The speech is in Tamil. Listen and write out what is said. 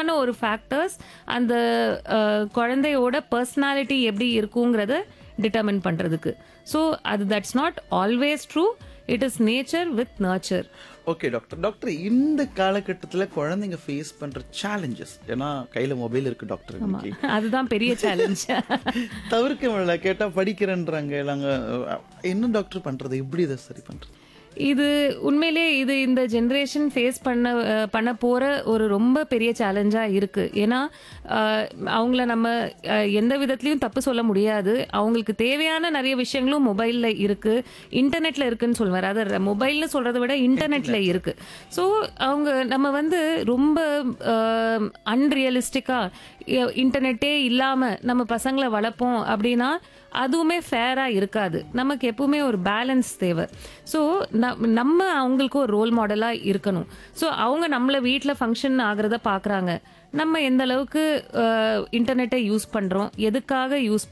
முக்கியமான ஒரு ஃபேக்டர்ஸ் அந்த அஹ், குழந்தையோட பர்சனாலிட்டி எப்படி இருக்குங்கிறத டிட்டர்மின் பண்றதுக்கு ஸோ அது that's not always true it is nature with nurture okay doctor doctor இந்த காலகட்டத்துல குழந்தைங்க ஃபேஸ் பண்ற சேலஞ்சஸ் ஏன்னா கையில மொபைல் இருக்கு டாக்டர் இன்னைக்கு அதுதான் பெரிய சேலஞ்ச் தவிர்க்க முடியல கேட்டா படிக்கிறேன்றாங்க நாங்க என்ன டாக்டர் பண்றது எப்படி இதை சரி பண்றது இது உண்மையிலே இது இந்த ஜென்ரேஷன் ஃபேஸ் பண்ண அஹ், பண்ண போற ஒரு ரொம்ப பெரிய சேலஞ்சா இருக்கு ஏன்னா அஹ், அவங்கள நம்ம அஹ், எந்த விதத்துலயும் தப்பு சொல்ல முடியாது அவங்களுக்கு தேவையான நிறைய விஷயங்களும் மொபைல்ல இருக்கு இன்டர்நெட்ல இருக்குன்னு சொல்லுவார் அது மொபைல்னு சொல்றதை விட இன்டர்நெட்ல இருக்கு ஸோ அவங்க நம்ம வந்து ரொம்ப அன்ரியலிஸ்டிக்கா இன்டர்நெட்டே இல்லாம நம்ம பசங்களை வளர்ப்போம் அப்படின்னா அதுவுமே ஃபேரா இருக்காது நமக்கு எப்பவுமே ஒரு பேலன்ஸ் தேவை ஸோ நம்ம அவங்களுக்கு ஒரு ரோல் மாடலா இருக்கணும் ஸோ அவங்க நம்மள வீட்டில் ஃபங்க்ஷன் ஆகிறத பார்க்குறாங்க நம்ம எந்த அளவுக்கு இன்டர்நெட்டை யூஸ் பண்றோம் எதுக்காக யூஸ்